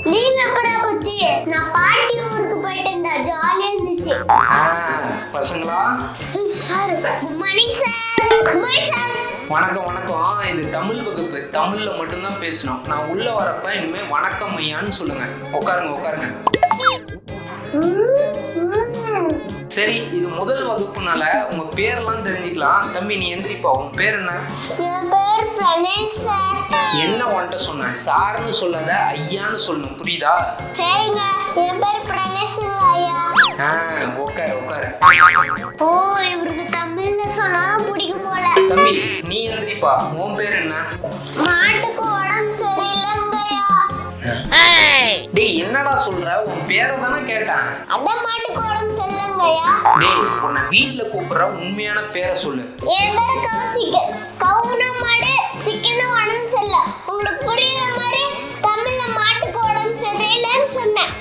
Leave எப்பரா போச்சு நான் பாட்டி ஊருக்கு போயிட்டேன்டா ஜாலியா இருந்துச்சு ஆ, பசங்களா sir good morning sir good morning sir வணக்கம் வணக்கம் இது தமிழ் வகுப்பு தமிழ்ல மட்டும்தான் பேசணும் நான் உள்ள வரப்ப இனிமே வணக்கம் ஐயான்னு சொல்லுங்க உட்காருங்க உட்காருங்க சரி இது முதல் வகுப்புனால உங்க பேரெல்லாம் தெரிஞ்சுக்கலாம் தம்பி நீ எந்திரிப்பா உன் பேர் என்ன என் பேர் பிரணேஷ் சார் என்ன உன்கிட்ட சொன்னேன் சார்னு சொல்லாத ஐயான்னு சொல்லணும் புரியுதா சரிங்க என் பேர் பிரணேஷுங்க ஐயா ஆ உட்காரு உட்காரு ஓ இவருக்கு தமிழ்ல சொன்னா பிடிக்கும் போல தம்பி நீ எந்திரிப்பா உன் பேர் என்ன மாட்டுக்கு உடம்பு சரியில்லைங்க ஐயா டேய் என்னடா சொல்ற உன் பேரை தானே கேட்டேன் அதான் மாட்டுக்கு உடம்பு சரியில்லைங்க ஐயா டேய் உன்னை வீட்ல கூப்பிடுற உண்மையான பேரை சொல்லு என் பேர் கௌசிக் கவுன மாடு சிக்கன உடம்பு சரியில்ல உங்களுக்கு புரியுற மாதிரி தமிழ்ல மாட்டுக்கு உடம்பு சரியில்லைன்னு சொன்னேன்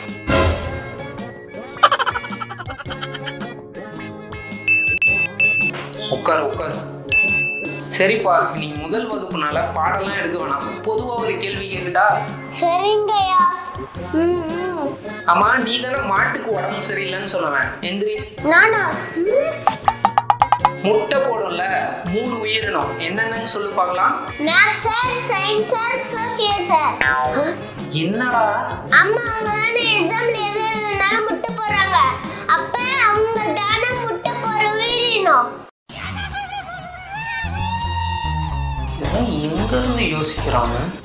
உட்காரு உட்காரு சரிப்பா நீ முதல் வகுப்புனால பாடம்லாம் எடுக்க வேணாம் பொதுவா ஒரு கேள்வி கேக்குடா சரிங்க ஐயா ம், ம். ஆமா நீ தானே மாட்டுக்கு உடம்பு சரியில்லைன்னு சொன்னவன் எந்திரி நானா ம். முட்டை போடும்ல மூணு உயிரினம் என்னென்னன்னு சொல்லு பார்க்கலாம் maths sir science sir social sir என்னடா அம்மா அவங்க தானே எக்ஸாம்ல எது எழுதுனாலும் முட்டை போடுறாங்க அப்ப அவங்க தானே முட்டை போற உயிரினம் இதெல்லாம் எங்க இருந்து யோசிக்கிறாங்க